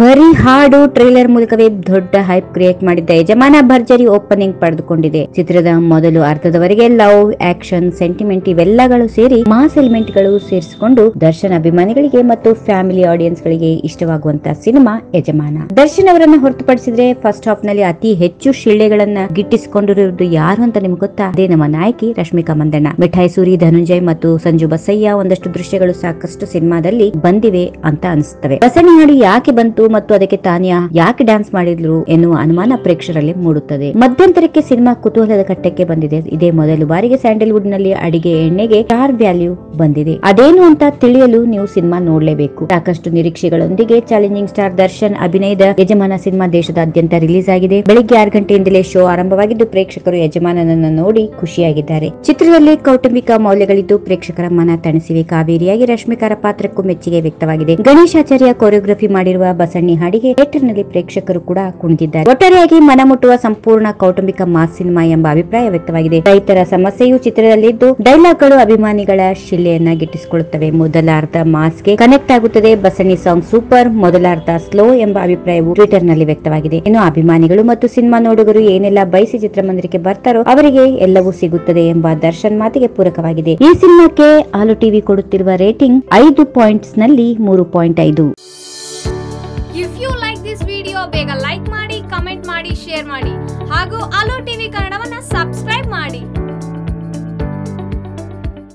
ಬರೀ ಹಾಡು ಟ್ರೇಲರ್ ಮೂಲಕವೇ ದೊಡ್ಡ ಹೈಪ್ ಕ್ರಿಯೇಟ್ ಮಾಡಿದ್ದ ಯಜಮಾನ ಭರ್ಜರಿ ಓಪನಿಂಗ್ ಪಡೆದುಕೊಂಡಿದೆ ಚಿತ್ರದ ಮೊದಲು ಅರ್ಧದವರೆಗೆ ಲವ್ ಆಕ್ಷನ್ ಸೆಂಟಿಮೆಂಟ್ ಇವೆಲ್ಲಗಳು ಸೇರಿ ಮಾಸ್ ಎಲಿಮೆಂಟ್ ಗಳು ಸೇರಿಸಿಕೊಂಡು ದರ್ಶನ್ ಅಭಿಮಾನಿಗಳಿಗೆ ಮತ್ತು ಫ್ಯಾಮಿಲಿ ಆಡಿಯನ್ಸ್ ಗಳಿಗೆ ಇಷ್ಟವಾಗುವಂತ ಸಿನಿಮಾ ಯಜಮಾನ ದರ್ಶನ್ ಅವರನ್ನ ಹೊರತುಪಡಿಸಿದ್ರೆ ಫಸ್ಟ್ ಹಾಫ್ ನಲ್ಲಿ ಅತಿ ಹೆಚ್ಚು ಶಿಳ್ಳೆಗಳನ್ನ ಗಿಟ್ಟಿಸಿಕೊಂಡಿರುವುದು ಯಾರು ಅಂತ ನಿಮ್ಗೆ ಗೊತ್ತಾ ಅದೇ ನಮ್ಮ ನಾಯಕಿ ರಶ್ಮಿಕಾ ಮಂದಣ್ಣ ಮಿಠಾಯಿ ಸೂರಿ ಧನುಂಜಯ್ ಮತ್ತು ಸಂಜು ಬಸಯ್ಯ ಒಂದಷ್ಟು ದೃಶ್ಯಗಳು ಸಾಕಷ್ಟು ಸಿನಿಮಾದಲ್ಲಿ ಬಂದಿವೆ ಅಂತ ಅನಿಸ್ತವೆ ಬಸಣಿ ಹಾಡು ಯಾಕೆ ಬಂತು ಮತ್ತು ಅದಕ್ಕೆ ತಾನಿಯಾ ಯಾಕೆ ಡ್ಯಾನ್ಸ್ ಮಾಡಿದ್ಲು ಎನ್ನುವ ಅನುಮಾನ ಪ್ರೇಕ್ಷಕರಲ್ಲಿ ಮೂಡುತ್ತದೆ ಮಧ್ಯಂತರಕ್ಕೆ ಸಿನಿಮಾ ಕುತೂಹಲದ ಕಟ್ಟಕ್ಕೆ ಬಂದಿದೆ ಇದೇ ಮೊದಲು ಬಾರಿಗೆ ಸ್ಯಾಂಡಲ್ವುಡ್ ನಲ್ಲಿ ಅಡಿಗೆ ಎಣ್ಣೆಗೆ ಸ್ಟಾರ್ ವ್ಯಾಲ್ಯೂ ಬಂದಿದೆ ಅದೇನು ಅಂತ ತಿಳಿಯಲು ನೀವು ಸಿನಿಮಾ ನೋಡ್ಲೇಬೇಕು ಸಾಕಷ್ಟು ನಿರೀಕ್ಷೆಗಳೊಂದಿಗೆ ಚಾಲೆಂಜಿಂಗ್ ಸ್ಟಾರ್ ದರ್ಶನ್ ಅಭಿನಯದ ಯಜಮಾನ ಸಿನಿಮಾ ದೇಶದಾದ್ಯಂತ ರಿಲೀಸ್ ಆಗಿದೆ ಬೆಳಿಗ್ಗೆ ಆರು ಗಂಟೆಯಿಂದಲೇ ಶೋ ಆರಂಭವಾಗಿದ್ದು ಪ್ರೇಕ್ಷಕರು ಯಜಮಾನನನ್ನ ನೋಡಿ ಖುಷಿಯಾಗಿದ್ದಾರೆ ಚಿತ್ರದಲ್ಲಿ ಕೌಟುಂಬಿಕ ಮೌಲ್ಯಗಳಿದ್ದು ಪ್ರೇಕ್ಷಕರ ಮನ ತಣಿಸಿವೆ ಕಾವೇರಿಯಾಗಿ ರಶ್ಮಿಕಾರ ಪಾತ್ರಕ್ಕೂ ಮೆಚ್ಚುಗೆ ವ್ಯಕ್ತವಾಗಿದೆ ಗಣೇಶಾಚಾರ್ಯ ಕೊರಿಯೋಗ್ರಫಿ ಮಾಡಿರುವ ಬಸಣ್ಣಿ ಹಾಡಿಗೆ ಥಿಯೇಟರ್ ನಲ್ಲಿ ಪ್ರೇಕ್ಷಕರು ಕೂಡ ಕುಣಿದಿದ್ದಾರೆ ಒಟ್ಟಾರೆಯಾಗಿ ಮನಮುಟ್ಟುವ ಸಂಪೂರ್ಣ ಕೌಟುಂಬಿಕ ಮಾಸ್ ಸಿನಿಮಾ ಎಂಬ ಅಭಿಪ್ರಾಯ ವ್ಯಕ್ತವಾಗಿದೆ ರೈತರ ಸಮಸ್ಯೆಯು ಚಿತ್ರದಲ್ಲಿದ್ದು ಡೈಲಾಗ್ಗಳು ಅಭಿಮಾನಿಗಳ ಶಿಲ್ಲೆಯನ್ನ ಗಿಟ್ಟಿಸಿಕೊಳ್ಳುತ್ತವೆ ಮೊದಲ ಅರ್ಧ ಮಾಸ್ಗೆ ಕನೆಕ್ಟ್ ಆಗುತ್ತದೆ ಬಸಣ್ಣಿ ಸಾಂಗ್ ಸೂಪರ್ ಮೊದಲ ಅರ್ಧ ಸ್ಲೋ ಎಂಬ ಅಭಿಪ್ರಾಯವು ಟ್ವಿಟರ್ ನಲ್ಲಿ ವ್ಯಕ್ತವಾಗಿದೆ ಇನ್ನು ಅಭಿಮಾನಿಗಳು ಮತ್ತು ಸಿನಿಮಾ ನೋಡುಗರು ಏನೆಲ್ಲ ಬಯಸಿ ಚಿತ್ರಮಂದಿರಕ್ಕೆ ಬರ್ತಾರೋ ಅವರಿಗೆ ಎಲ್ಲವೂ ಸಿಗುತ್ತದೆ ಎಂಬ ದರ್ಶನ್ ಮಾತಿಗೆ ಪೂರಕವಾಗಿದೆ ಈ ಸಿನಿಮಾಕ್ಕೆ ಆಲು ಟಿವಿ ಕೊಡುತ್ತಿರುವ ರೇಟಿಂಗ್ ಐದು ಪಾಯಿಂಟ್ಸ್ ನಲ್ಲಿ ಮೂರು ಪಾಯಿಂಟ್ ಐದು if you like this video ಬೇಗ ಲೈಕ್ ಮಾಡಿ ಕಮೆಂಟ್ ಮಾಡಿ ಶೇರ್ ಮಾಡಿ ಹಾಗೂ ಅಲೋ ಟಿವಿ ಕನ್ನಡವನ್ನ ಸಬ್ಸ್ಕ್ರೈಬ್ ಮಾಡಿ